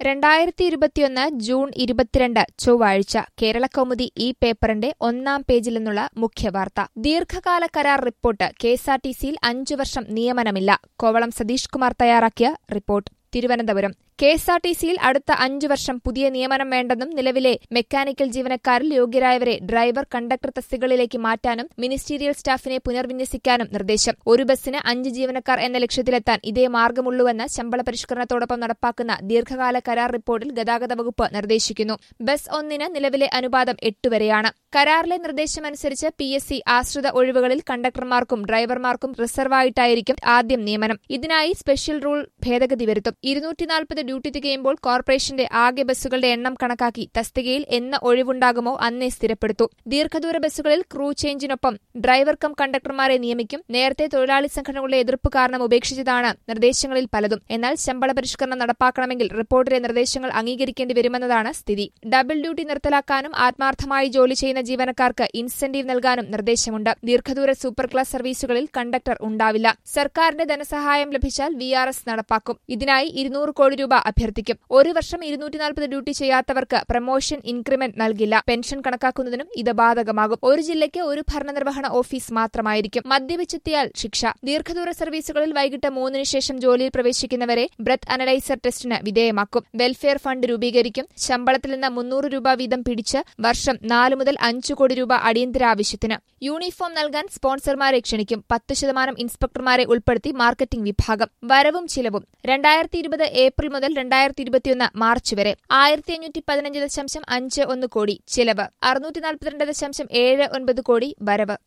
രണ്ടായിരത്തി ഇരുപത്തിയൊന്ന് ജൂൺ ഇരുപത്തിരണ്ട് ചൊവ്വാഴ്ച കേരളകൗമുദി ഈ പേപ്പറിന്റെ ഒന്നാം പേജിൽ നിന്നുള്ള മുഖ്യവാർത്ത ദീർഘകാല കരാർ റിപ്പോർട്ട് കെഎസ്ആർടിസിയിൽ അഞ്ചു വർഷം നിയമനമില്ല കോവളം സതീഷ് കുമാർ തയ്യാറാക്കിയ റിപ്പോർട്ട് തിരുവനന്തപുരം കെഎസ്ആർടിസിയിൽ അടുത്ത അഞ്ചു വർഷം പുതിയ നിയമനം വേണ്ടെന്നും നിലവിലെ മെക്കാനിക്കൽ ജീവനക്കാരിൽ യോഗ്യരായവരെ ഡ്രൈവർ കണ്ടക്ടർ തസ്തികകളിലേക്ക് മാറ്റാനും മിനിസ്റ്റീരിയൽ സ്റ്റാഫിനെ പുനർവിന്യസിക്കാനും നിർദ്ദേശം ഒരു ബസ്സിന് അഞ്ച് ജീവനക്കാർ എന്ന ലക്ഷ്യത്തിലെത്താൻ ഇതേ മാർഗമുള്ളൂവെന്ന് ശമ്പള പരിഷ്കരണത്തോടൊപ്പം നടപ്പാക്കുന്ന ദീർഘകാല കരാർ റിപ്പോർട്ടിൽ ഗതാഗത വകുപ്പ് നിർദ്ദേശിക്കുന്നു ബസ് ഒന്നിന് നിലവിലെ അനുപാതം എട്ട് വരെയാണ് കരാറിലെ നിർദ്ദേശമനുസരിച്ച് പി എസ് സി ആശ്രിത ഒഴിവുകളിൽ കണ്ടക്ടർമാർക്കും ഡ്രൈവർമാർക്കും റിസർവായിട്ടായിരിക്കും ആദ്യം നിയമനം ഇതിനായി സ്പെഷ്യൽ റൂൾ ഭേദഗതി വരുത്തും ഇരുന്നൂറ്റിനാൽപ്പത് ഡ്യൂട്ടി തികയുമ്പോൾ കോർപ്പറേഷന്റെ ആകെ ബസ്സുകളുടെ എണ്ണം കണക്കാക്കി തസ്തികയിൽ എന്ന് ഒഴിവുണ്ടാകുമോ അന്നേ സ്ഥിരപ്പെടുത്തൂ ദീർഘദൂര ബസ്സുകളിൽ ക്രൂ ചേഞ്ചിനൊപ്പം ഡ്രൈവർ കം കണ്ടക്ടർമാരെ നിയമിക്കും നേരത്തെ തൊഴിലാളി സംഘടനകളുടെ എതിർപ്പ് കാരണം ഉപേക്ഷിച്ചതാണ് നിർദ്ദേശങ്ങളിൽ പലതും എന്നാൽ ശമ്പള പരിഷ്കരണം നടപ്പാക്കണമെങ്കിൽ റിപ്പോർട്ടിലെ നിർദ്ദേശങ്ങൾ അംഗീകരിക്കേണ്ടി വരുമെന്നതാണ് സ്ഥിതി ഡബിൾ ഡ്യൂട്ടി നിർത്തലാക്കാനും ആത്മാർത്ഥമായി ജോലി ചെയ്യുന്ന ജീവനക്കാർക്ക് ഇൻസെന്റീവ് നൽകാനും നിർദ്ദേശമുണ്ട് ദീർഘദൂര സൂപ്പർ ക്ലാസ് സർവീസുകളിൽ കണ്ടക്ടർ ഉണ്ടാവില്ല സർക്കാരിന്റെ ധനസഹായം ലഭിച്ചാൽ വി ആർ എസ് നടപ്പാക്കും ഇതിനായി ഇരുന്നൂറ് കോടി രൂപ അഭ്യർത്ഥിക്കും ഒരു വർഷം ഇരുന്നൂറ്റിനാൽപ്പത് ഡ്യൂട്ടി ചെയ്യാത്തവർക്ക് പ്രമോഷൻ ഇൻക്രിമെന്റ് നൽകില്ല പെൻഷൻ കണക്കാക്കുന്നതിനും ഇത് ബാധകമാകും ഒരു ജില്ലയ്ക്ക് ഒരു ഭരണനിർവഹണ ഓഫീസ് മാത്രമായിരിക്കും മദ്യപിച്ചെത്തിയാൽ ശിക്ഷ ദീർഘദൂര സർവീസുകളിൽ വൈകിട്ട് മൂന്നിന് ശേഷം ജോലിയിൽ പ്രവേശിക്കുന്നവരെ ബ്രത്ത് അനലൈസർ ടെസ്റ്റിന് വിധേയമാക്കും വെൽഫെയർ ഫണ്ട് രൂപീകരിക്കും ശമ്പളത്തിൽ നിന്ന് മുന്നൂറ് രൂപ വീതം പിടിച്ച് വർഷം നാല് മുതൽ അഞ്ചു കോടി രൂപ അടിയന്തര ആവശ്യത്തിന് യൂണിഫോം നൽകാൻ സ്പോൺസർമാരെ ക്ഷണിക്കും പത്ത് ശതമാനം ഇൻസ്പെക്ടർമാരെ ഉൾപ്പെടുത്തി മാർക്കറ്റിംഗ് വിഭാഗം വരവും ചിലവും രണ്ടായിരത്തി ഇരുപത് ഏപ്രിൽ മുതൽ രണ്ടായിരത്തി ഇരുപത്തിയൊന്ന് മാർച്ച് വരെ ആയിരത്തി അഞ്ഞൂറ്റി പതിനഞ്ച് ദശാംശം അഞ്ച് ഒന്ന് കോടി ചിലവ് അറുന്നൂറ്റി നാൽപ്പത്തിരണ്ട് ദശാംശം ഏഴ് ഒൻപത് കോടി വരവ്